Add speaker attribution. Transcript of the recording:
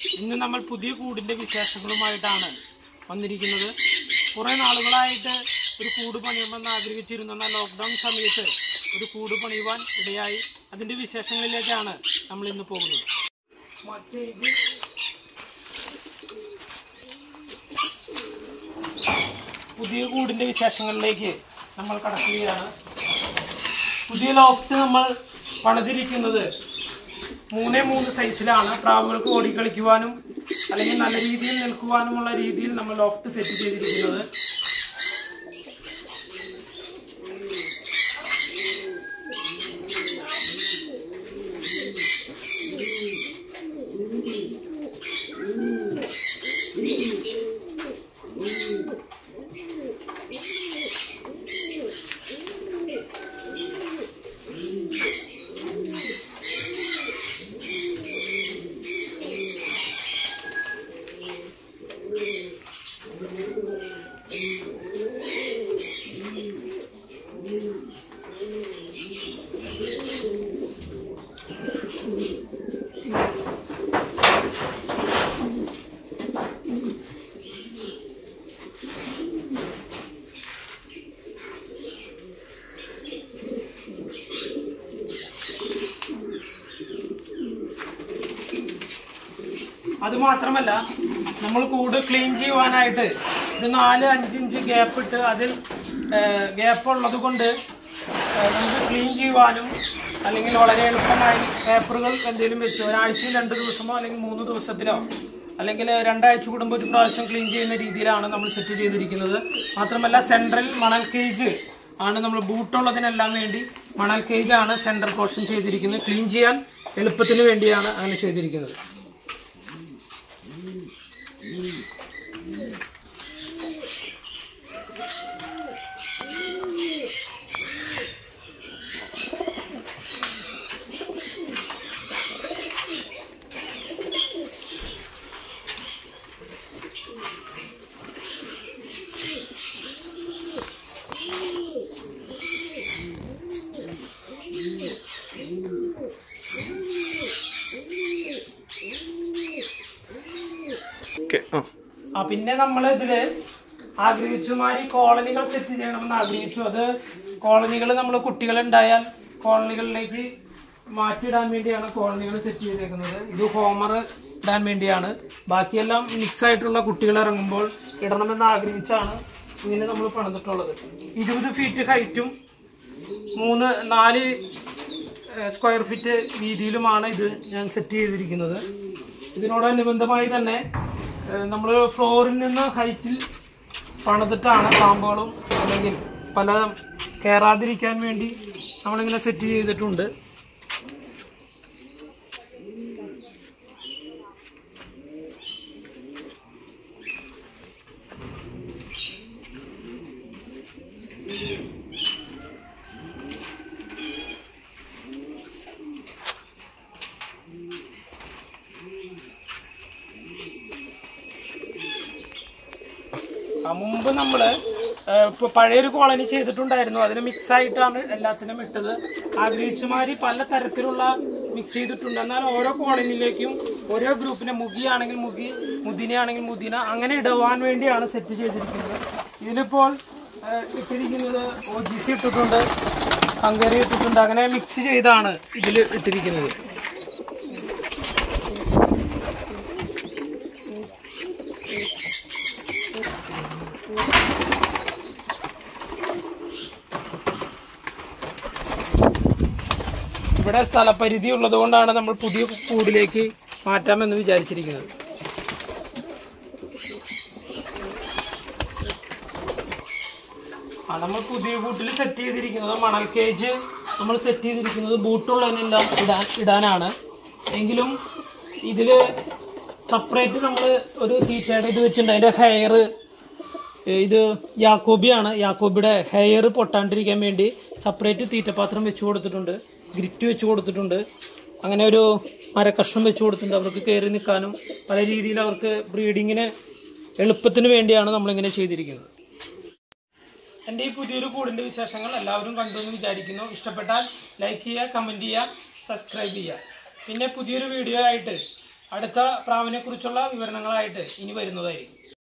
Speaker 1: ഇന്ന് നമ്മൾ പുതിയ കൂടിന്റെ വിശേഷങ്ങളുമായിട്ടാണ് വന്നിരിക്കുന്നത് കുറെ നാളുകളായിട്ട് ഒരു കൂട് പണിയുമെന്ന് ആഗ്രഹിച്ചിരുന്ന എന്നാൽ ലോക്ക്ഡൗൺ സമയത്ത് ഒരു കൂട് പണിയുവാൻ ഇടയായി അതിന്റെ വിശേഷങ്ങളിലേക്കാണ് നമ്മൾ ഇന്ന് പോകുന്നത് മറ്റേ ഇത് പുതിയ കൂടിന്റെ വിശേഷങ്ങളിലേക്ക് നമ്മൾ കടക്കുകയാണ് പുതിയ ലോഫ്റ്റ് നമ്മൾ പണിതിരിക്കുന്നത് മൂന്നേ മൂന്ന് സൈസിലാണ് പ്രാവുകൾക്ക് ഓടിക്കളിക്കുവാനും അല്ലെങ്കിൽ നല്ല രീതിയിൽ നിൽക്കുവാനുമുള്ള രീതിയിൽ നമ്മൾ ലോഫ്റ്റ് സെറ്റ് ചെയ്തിരിക്കുന്നത് അത് മാത്രമല്ല നമ്മൾ കൂട് ക്ലീൻ ചെയ്യുവാനായിട്ട് ഒരു നാല് അഞ്ച് ഇഞ്ച് ഗ്യാപ്പ് ഇട്ട് അതിൽ ഗ്യാപ്പ് ഉള്ളത് കൊണ്ട് ഏഹ്, നമുക്ക് ക്ലീൻ ചെയ്യുവാനും അല്ലെങ്കിൽ വളരെ എളുപ്പമായി പേപ്പറുകൾ എന്തെങ്കിലും വെച്ച് ഒരാഴ്ചയിൽ രണ്ട് ദിവസമോ അല്ലെങ്കിൽ മൂന്ന് ദിവസത്തിലോ അല്ലെങ്കിൽ രണ്ടാഴ്ച കൂടുമ്പോൾ ഒരു പ്രാവശ്യം ക്ലീൻ ചെയ്യുന്ന രീതിയിലാണ് നമ്മൾ സെറ്റ് ചെയ്തിരിക്കുന്നത് മാത്രമല്ല സെൻട്രൽ മണൽ കേജ് ആണ് നമ്മൾ ബൂട്ടുള്ളതിനെല്ലാം വേണ്ടി മണൽ കേജ് ആണ് സെൻട്രൽ പോർഷൻ ചെയ്തിരിക്കുന്നത് ക്ലീൻ ചെയ്യാൻ എളുപ്പത്തിന് വേണ്ടിയാണ് അങ്ങനെ ചെയ്തിരിക്കുന്നത് ആ പിന്നെ നമ്മൾ ഇതില് ആഗ്രഹിച്ചുമാരി കോളനികൾ സെറ്റ് ചെയ്യണമെന്ന് ആഗ്രഹിച്ചു അത് കോളനികൾ നമ്മൾ കുട്ടികളുണ്ടായാൽ കോളനികളിലേക്ക് മാറ്റിയിടാൻ വേണ്ടിയാണ് കോളനികൾ സെറ്റ് ചെയ്തേക്കുന്നത് ഇത് ഹോമർ ഇടാൻ വേണ്ടിയാണ് ബാക്കിയെല്ലാം മിക്സ് ആയിട്ടുള്ള കുട്ടികൾ ഇറങ്ങുമ്പോൾ ഇടണമെന്ന് ആഗ്രഹിച്ചാണ് ഇങ്ങനെ നമ്മൾ പണിതിട്ടുള്ളത് ഇരുപത് ഫീറ്റ് ഹൈറ്റും മൂന്ന് നാല് സ്ക്വയർ ഫീറ്റ് വീതിയിലുമാണ് ഇത് ഞാൻ സെറ്റ് ചെയ്തിരിക്കുന്നത് ഇതിനോടനുബന്ധമായി തന്നെ നമ്മൾ ഫ്ലോറിൽ നിന്ന് ഹൈറ്റിൽ പണിതിട്ടാണ് പാമ്പുകളും അല്ലെങ്കിൽ പല കയറാതിരിക്കാൻ വേണ്ടി നമ്മളിങ്ങനെ സെറ്റ് ചെയ്തിട്ടുണ്ട് ആ, മുമ്പ് നമ്മള് ഏഹ്, ഇപ്പൊ പഴയൊരു കോളനി ചെയ്തിട്ടുണ്ടായിരുന്നു അതിന് മിക്സ് ആയിട്ടാണ് എല്ലാത്തിനും ഇട്ടത് ആഗ്രഹിച്ചുമാരി പല തരത്തിലുള്ള മിക്സ് ചെയ്തിട്ടുണ്ട് എന്നാൽ ഓരോ കോളനിയിലേക്കും ഓരോ ഗ്രൂപ്പിനെ മുഗിയാണെങ്കിൽ മുഗി മുദിനയാണെങ്കിൽ മുദിന അങ്ങനെ ഇടുവാൻ വേണ്ടിയാണ് സെറ്റ് ചെയ്തിരിക്കുന്നത് ഇതിലിപ്പോൾ ഏഹ്, ഇട്ടിരിക്കുന്നത് ഒ ജി സി ഇട്ടിട്ടുണ്ട് ഹംഗറി ഇട്ടിട്ടുണ്ട് അങ്ങനെ മിക്സ് ചെയ്താണ് ഇതിൽ ഇട്ടിരിക്കുന്നത് ഇവിടെ സ്ഥലപരിധി ഉള്ളത് കൊണ്ടാണ് നമ്മൾ പുതിയ കൂടിലേക്ക് മാറ്റാമെന്ന് വിചാരിച്ചിരിക്കുന്നത് ആ നമ്മൾ പുതിയ കൂട്ടിൽ സെറ്റ് ചെയ്തിരിക്കുന്നത് മണൽ കേജ് നമ്മൾ സെറ്റ് ചെയ്തിരിക്കുന്നത് ബൂട്ടുള്ളതിനെല്ലാം ഇടാൻ ഇടാനാണ് എങ്കിലും ഇതിൽ സെപ്പറേറ്റ് നമ്മൾ ഒരു തീറ്റയുടെ ഇത് വെച്ചിട്ടുണ്ട് അതിൻ്റെ ഹെയർ ഇത് യാക്കോബിയാണ് യാക്കോബിയുടെ ഹെയർ പൊട്ടാണ്ടിരിക്കാൻ വേണ്ടി സെപ്പറേറ്റ് തീറ്റപാത്രം വെച്ച് കൊടുത്തിട്ടുണ്ട് ഗ്രിറ്റ് വെച്ച് കൊടുത്തിട്ടുണ്ട് അങ്ങനെ ഒരു മരക്കഷ്ണം വെച്ച് കൊടുത്തിട്ടുണ്ട് അവർക്ക് കയറി നിൽക്കാനും പല രീതിയിൽ അവർക്ക് ബ്രീഡിങ്ങിന് എളുപ്പത്തിന് വേണ്ടിയാണ് നമ്മളിങ്ങനെ ചെയ്തിരിക്കുന്നത് എൻ്റെ ഈ പുതിയൊരു കൂടിൻ്റെ വിശേഷങ്ങൾ എല്ലാവരും കണ്ടു എന്ന് വിചാരിക്കുന്നു ഇഷ്ടപ്പെട്ടാൽ ലൈക്ക് ചെയ്യുക കമൻറ്റ് ചെയ്യുക സബ്സ്ക്രൈബ് ചെയ്യുക പിന്നെ പുതിയൊരു വീഡിയോ ആയിട്ട് അടുത്ത പ്രാവിനെ കുറിച്ചുള്ള വിവരണങ്ങളായിട്ട് ഇനി വരുന്നതായിരിക്കും